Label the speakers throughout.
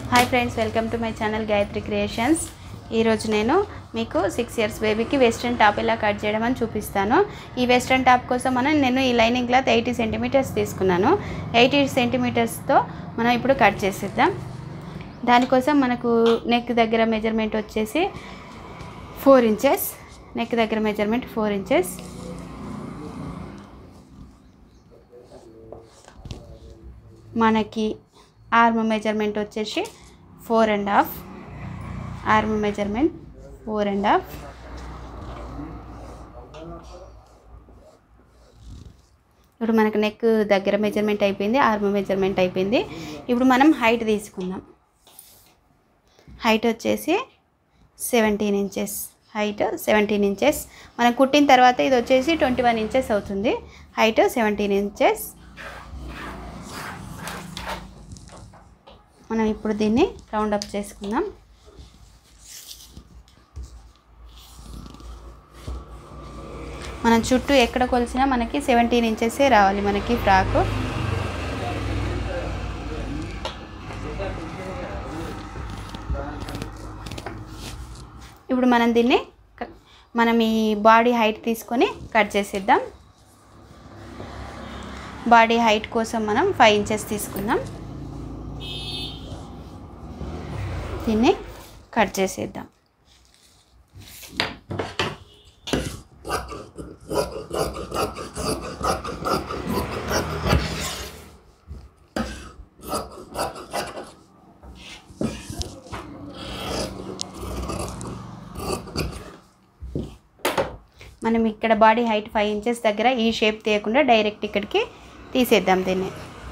Speaker 1: hi friends welcome to my channel Gayatri creations ఈరోజు నేను మీకు సిక్స్ ఇయర్స్ బేబీకి వెస్ట్రన్ టాప్ ఎలా కట్ చేయడం అని చూపిస్తాను ఈ వెస్ట్రన్ టాప్ కోసం మనం నేను ఈ లైనింగ్ క్లాత్ ఎయిటీ సెంటీమీటర్స్ తీసుకున్నాను ఎయిటీ సెంటీమీటర్స్తో మనం ఇప్పుడు కట్ చేసేద్దాం దానికోసం మనకు నెక్ దగ్గర మెజర్మెంట్ వచ్చేసి ఫోర్ ఇంచెస్ నెక్ దగ్గర మెజర్మెంట్ ఫోర్ ఇంచెస్ మనకి ఆర్మ్ మెజర్మెంట్ వచ్చేసి four and half arm measurement four and half ఇప్పుడు మనకు నెక్ దగ్గర మెజర్మెంట్ అయిపోయింది ఆర్మ్ మెజర్మెంట్ అయిపోయింది ఇప్పుడు మనం హైట్ తీసుకుందాం హైట్ వచ్చేసి seventeen inches height seventeen inches మనం కుట్టిన తర్వాత ఇది వచ్చేసి ట్వంటీ వన్ ఇంచెస్ అవుతుంది హైట్ సెవెంటీన్ ఇంచెస్ మనం ఇప్పుడు దీన్ని రౌండ్ అప్ చేసుకుందాం మనం చుట్టూ ఎక్కడ కొలిసినా మనకి సెవెంటీన్ ఇంచెసే రావాలి మనకి ఫ్రాక్ ఇప్పుడు మనం దీన్ని క- మనం ఈ బాడీ హైట్ తీసుకొని కట్ చేసేద్దాం బాడీ హైట్ కోసం మనం ఫైవ్ ఇంచెస్ తీసుకుందాం దీన్ని కట్ చేసేద్దాం మనం ఇక్కడ బాడీ హైట్ ఫైవ్ ఇంచెస్ దగ్గర ఈ షేప్ తీయకుండా డైరెక్ట్ ఇక్కడికి తీసేద్దాం దీన్ని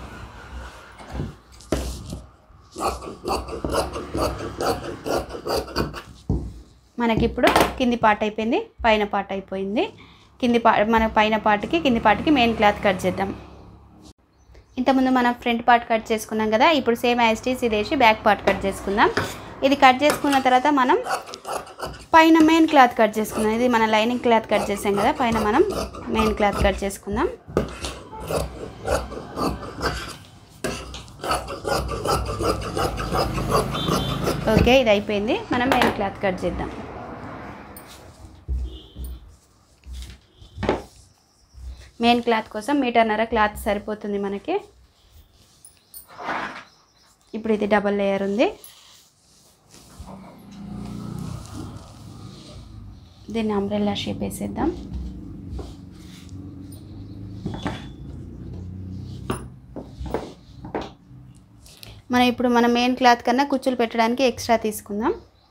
Speaker 1: మనకిప్పుడు కింది పార్ట్ అయిపోయింది పైన పార్ట్ అయిపోయింది కింది పా మన పైన పార్ట్కి కింది పార్ట్కి మెయిన్ క్లాత్ కట్ చేద్దాం ఇంతకుముందు మనం ఫ్రంట్ పార్ట్ కట్ చేసుకున్నాం కదా ఇప్పుడు సేమ్ యాస్టీస్ ఇది వేసి బ్యాక్ పార్ట్ కట్ చేసుకుందాం ఇది కట్ చేసుకున్న తర్వాత మనం పైన మెయిన్ క్లాత్ కట్ చేసుకుందాం ఇది మన లైనింగ్ క్లాత్ కట్ చేసాం కదా పైన మనం మెయిన్ క్లాత్ కట్ చేసుకుందాం ఓకే ఇది అయిపోయింది మనం మెయిన్ క్లాత్ కట్ చేద్దాం మెయిన్ క్లాత్ కోసం మీటర్నర క్లాత్ సరిపోతుంది మనకి ఇప్పుడు ఇది డబల్ లేయర్ ఉంది దీన్ని అంబ్రెల్లా షేప్ వేసేద్దాం మనం ఇప్పుడు మన మెయిన్ క్లాత్ కన్నా కుచ్చులు పెట్టడానికి ఎక్స్ట్రా తీసుకుందాం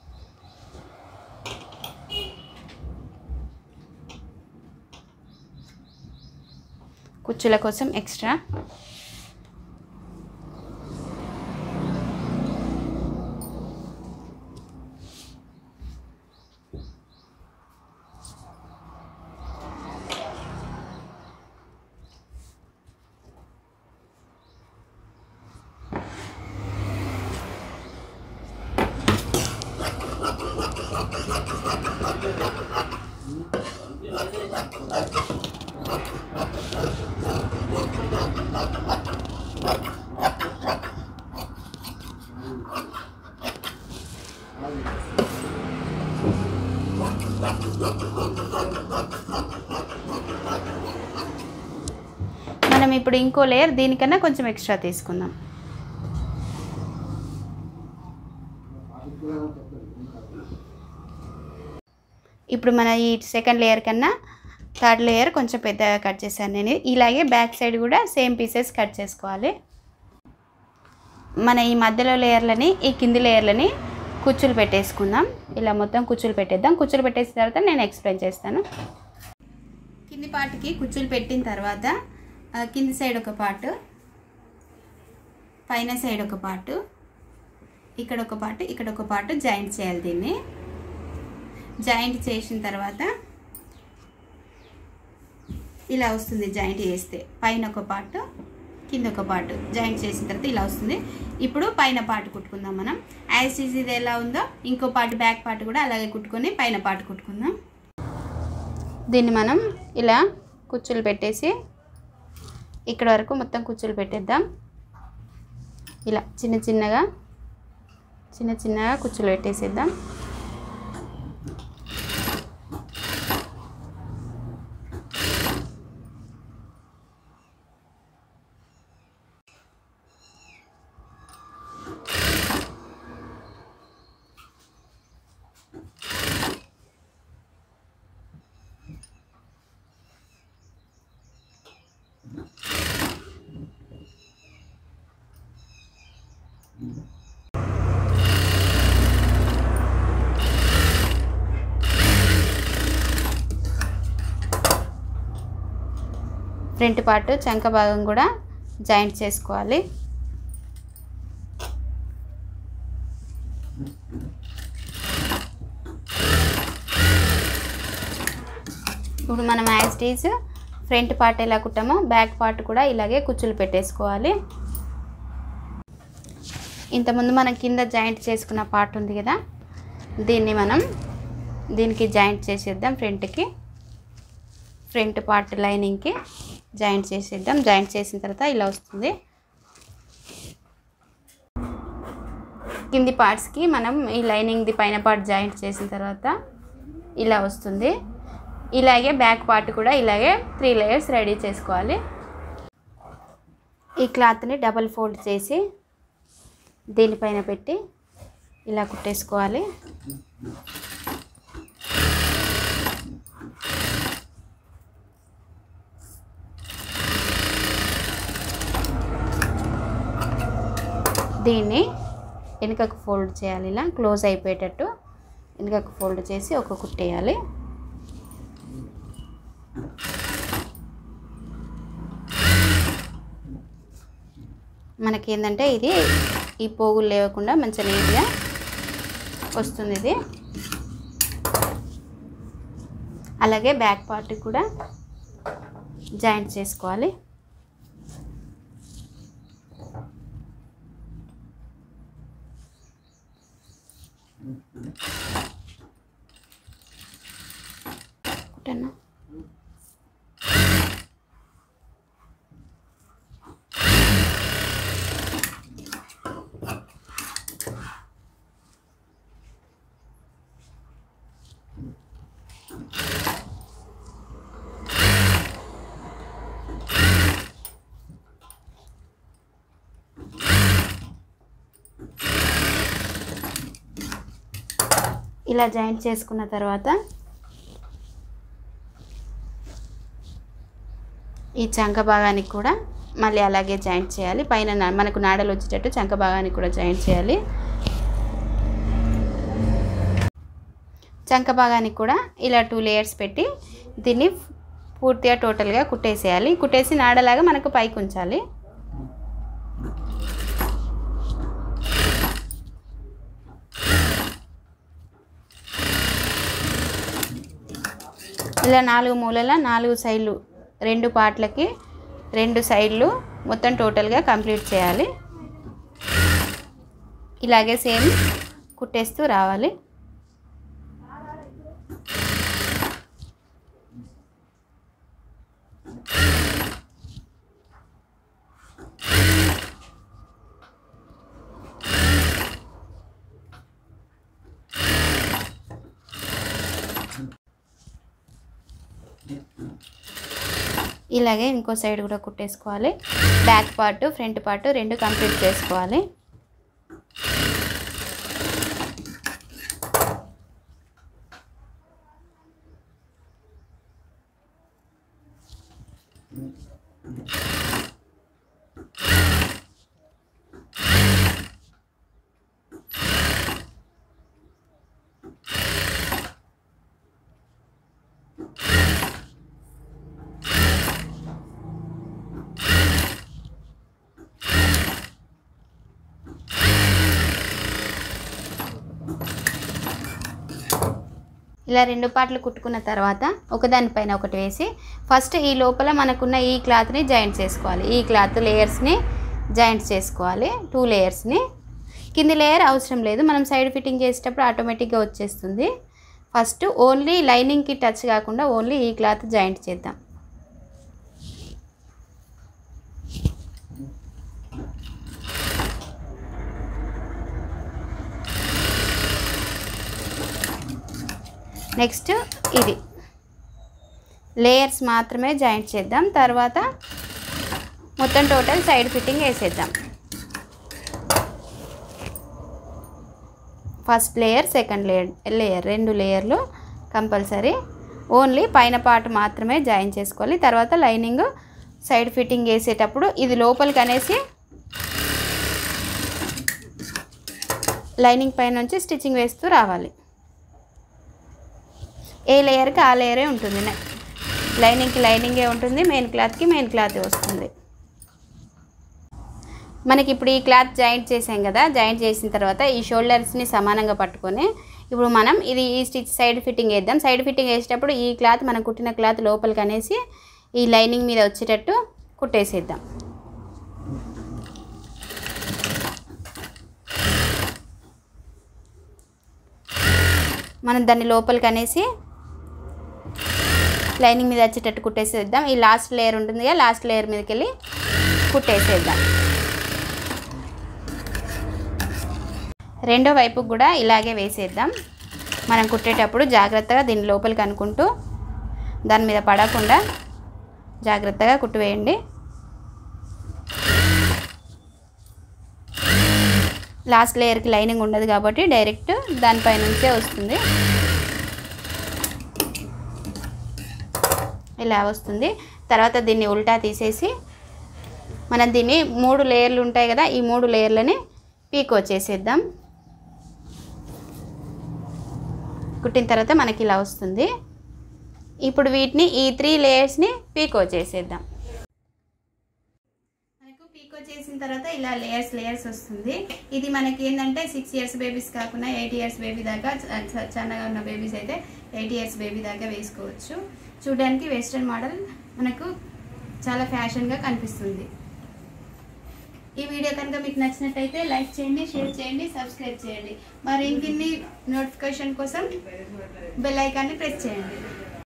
Speaker 1: కుచ్చుల కోసం ఎక్స్ట్రా మనం ఇప్పుడు ఇంకో లేయర్ దీనికన్నా కొంచెం ఎక్స్ట్రా తీసుకుందాం ఇప్పుడు మన ఈ సెకండ్ లేయర్ కన్నా థర్డ్ లేయర్ కొంచెం పెద్దగా కట్ చేశాను నేను ఇలాగే బ్యాక్ సైడ్ కూడా సేమ్ పీసెస్ కట్ చేసుకోవాలి మన ఈ మధ్యలో లేయర్లని ఈ కింది లేయర్లని కుచ్చులు పెట్టేసుకుందాం ఇలా మొత్తం కుచ్చులు పెట్టేద్దాం కుచ్చులు పెట్టేసిన తర్వాత నేను ఎక్స్ప్లెయిన్ చేస్తాను కింది పార్ట్కి కుచ్చులు పెట్టిన తర్వాత ఆ, కింది సైడ్ ఒక పార్ట్ పైన సైడ్ ఒక పార్ట్ ఇక్కడ ఒక పార్ట్ ఇక్కడ ఒక పార్ట్ జాయింట్ చేయాలి దీన్ని జాయింట్ చేసిన తర్వాత ఇలా వస్తుంది జాయింట్ చేస్తే పైన ఒక పార్ట్ కింద ఒక పార్ట్ జాయింట్ చేసిన తర్వాత ఇలా వస్తుంది ఇప్పుడు పైన పార్ట్ కుట్టుకుందాం మనం యాజ్ ఈజ్ ఇది ఎలా ఉందో ఇంకో పార్ట్ బ్యాక్ పార్ట్ కూడా అలాగే కుట్టుకొని పైన పార్ట్ కుట్టుకుందాం దీన్ని మనం ఇలా కుచ్చులు పెట్టేసి ఇక్కడ వరకు మొత్తం కుచ్చులు పెట్టేద్దాం ఇలా చిన్న చిన్నగా చిన్న చిన్నగా కుచ్చులు పెట్టేసేద్దాం ఫ్రంట్ పార్ట్ చంక భాగం కూడా జాయింట్ చేసుకోవాలి ఇప్పుడు మనం యాజ్ టీజ్ ఫ్రంట్ పార్ట్ ఎలా కుట్టామో బ్యాక్ పార్ట్ కూడా ఇలాగే కుచ్చులు పెట్టేసుకోవాలి ఇంతకుముందు మనం కింద జాయింట్ చేసుకున్న పార్ట్ ఉంది కదా దీన్ని మనం దీనికి జాయింట్ చేసేద్దాం ఫ్రంట్కి ఫ్రంట్ పార్ట్ లైనింగ్కి జాయింట్ చేసేద్దాం జాయింట్ చేసిన తర్వాత ఇలా వస్తుంది కింది పార్ట్స్కి మనం ఈ లైనింగ్ది పైన పార్ట్ జాయింట్ చేసిన తర్వాత ఇలా వస్తుంది ఇలాగే బ్యాక్ పార్ట్ కూడా ఇలాగే త్రీ లేయర్స్ రెడీ చేసుకోవాలి ఈ క్లాత్ని డబల్ ఫోల్డ్ చేసి దీనిపైన పెట్టి ఇలా కుట్టేసుకోవాలి దీన్ని వెనుకకు ఫోల్డ్ చేయాలి ఇలా క్లోజ్ అయిపోయేటట్టు వెనుకకు ఫోల్డ్ చేసి ఒక కుట్టేయాలి మనకి ఏంటంటే ఇది ఈ పోగులు లేవకుండా మంచిగా నీట్గా వస్తుంది ఇది అలాగే బ్యాక్ పార్ట్ కూడా జాయింట్ చేసుకోవాలి కుట్టన్నా ఇలా జాయింట్ చేసుకున్న తర్వాత ఈ చంక భాగానికి కూడా మళ్ళీ అలాగే జాయింట్ చేయాలి పైన నా- మనకు నాడలు వచ్చేటట్టు చంక భాగానికి కూడా జాయింట్ చేయాలి చంక భాగానికి కూడా ఇలా టూ లేయర్స్ పెట్టి దీన్ని పూర్తిగా టోటల్గా కుట్టేసేయాలి కుట్టేసి నాడలాగా మనకు పైకి ఉంచాలి ఇలా నాలుగు మూలల నాలుగు సైడ్లు రెండు పార్ట్లకి రెండు సైడ్లు మొత్తం టోటల్గా కంప్లీట్ చేయాలి ఇలాగే సేమ్ కుట్టేస్తూ రావాలి ఇలాగే ఇంకో సైడ్ కూడా కుట్టేసుకోవాలి బ్యాక్ పార్ట్ ఫ్రంట్ పార్ట్ రెండు కంప్లీట్ చేసుకోవాలి ఇలా రెండు పార్ట్లు కుట్టుకున్న తర్వాత ఒకదానిపైన ఒకటి వేసి ఫస్ట్ ఈ లోపల మనకున్న ఈ క్లాత్ని జాయింట్ చేసుకోవాలి ఈ క్లాత్ లేయర్స్ని జాయింట్ చేసుకోవాలి టూ లేయర్స్ని కింది లేయర్ అవసరం లేదు మనం సైడ్ ఫిట్టింగ్ చేసేటప్పుడు ఆటోమేటిక్గా వచ్చేస్తుంది ఫస్ట్ ఓన్లీ లైనింగ్కి టచ్ కాకుండా ఓన్లీ ఈ క్లాత్ జాయింట్ చేద్దాం నెక్స్ట్ ఇది లేయర్స్ మాత్రమే జాయింట్ చేద్దాం తర్వాత మొత్తం టోటల్ సైడ్ ఫిట్టింగ్ వేసేద్దాం first layer second layer layer రెండు లేయర్లు కంపల్సరీ ఓన్లీ పైన పార్ట్ మాత్రమే జాయిన్ చేసుకోవాలి తర్వాత లైనింగ్ సైడ్ ఫిట్టింగ్ వేసేటప్పుడు ఇది లోపలికి అనేసి లైనింగ్ పైన నుంచి స్టిచ్చింగ్ వేస్తూ రావాలి ఏ లేయర్కి ఆ లేయరే ఉంటుంది లైనింగ్కి లైనింగే ఉంటుంది మెయిన్ క్లాత్కి మెయిన్ క్లాత్ వస్తుంది మనకి ఇప్పుడు ఈ క్లాత్ జాయింట్ చేసాం కదా జాయింట్ చేసిన తర్వాత ఈ షోల్డర్స్ని సమానంగా పట్టుకొని ఇప్పుడు మనం ఇది ఈ స్టిచ్ సైడ్ ఫిట్టింగ్ వేద్దాం సైడ్ ఫిట్టింగ్ వేసేటప్పుడు ఈ క్లాత్ మనం కుట్టిన క్లాత్ లోపలికి అనేసి ఈ లైనింగ్ మీద వచ్చేటట్టు కుట్టేసేద్దాం మనం దాన్ని లోపలికి అనేసి లైనింగ్ మీద వచ్చేటట్టు కుట్టేసేద్దాం ఈ లాస్ట్ లేయర్ ఉంటుంది కదా లాస్ట్ లేయర్ మీదకి వెళ్ళి కుట్టేసేద్దాం రెండో వైపు కూడా ఇలాగే వేసేద్దాం మనం కుట్టేటప్పుడు జాగ్రత్తగా దీని లోపలికి అనుకుంటూ దాని మీద పడకుండా జాగ్రత్తగా కుట్టివేయండి లాస్ట్ లేయర్కి లైనింగ్ ఉండదు కాబట్టి డైరెక్ట్ దానిపై నుంచే వస్తుంది ఇలా వస్తుంది తర్వాత దీన్ని ఉల్టా తీసేసి మనం దీన్ని మూడు లేయర్లు ఉంటాయి కదా ఈ మూడు లేయర్లని పీకో చేసేద్దాం కుట్టిన తర్వాత మనకి ఇలా వస్తుంది ఇప్పుడు వీటిని ఈ త్రీ లేయర్స్ని పీకో చేసేద్దాం మనకు పీకో చేసిన తర్వాత ఇలా లేయర్స్ లేయర్స్ వస్తుంది ఇది మనకి ఏంటంటే సిక్స్ ఇయర్స్ బేబీస్ కాకుండా ఎయిట్ ఇయర్స్ బేబీ దాకా చ- చ- చిన్నగా ఉన్న బేబీస్ అయితే ఎయిట్ ఇయర్స్ బేబీ దాకా వేసుకోవచ్చు చూడడానికి వెస్ట్రన్ మోడల్ మనకు చాలా ఫ్యాషన్గా కనిపిస్తుంది ఈ వీడియో కనుక మీకు నచ్చినట్టయితే లైక్ చేయండి షేర్ చేయండి సబ్స్క్రైబ్ చేయండి మరి ఇంకిన్ని నోటిఫికేషన్ కోసం బెల్ ఐకాన్ని ప్రెస్ చేయండి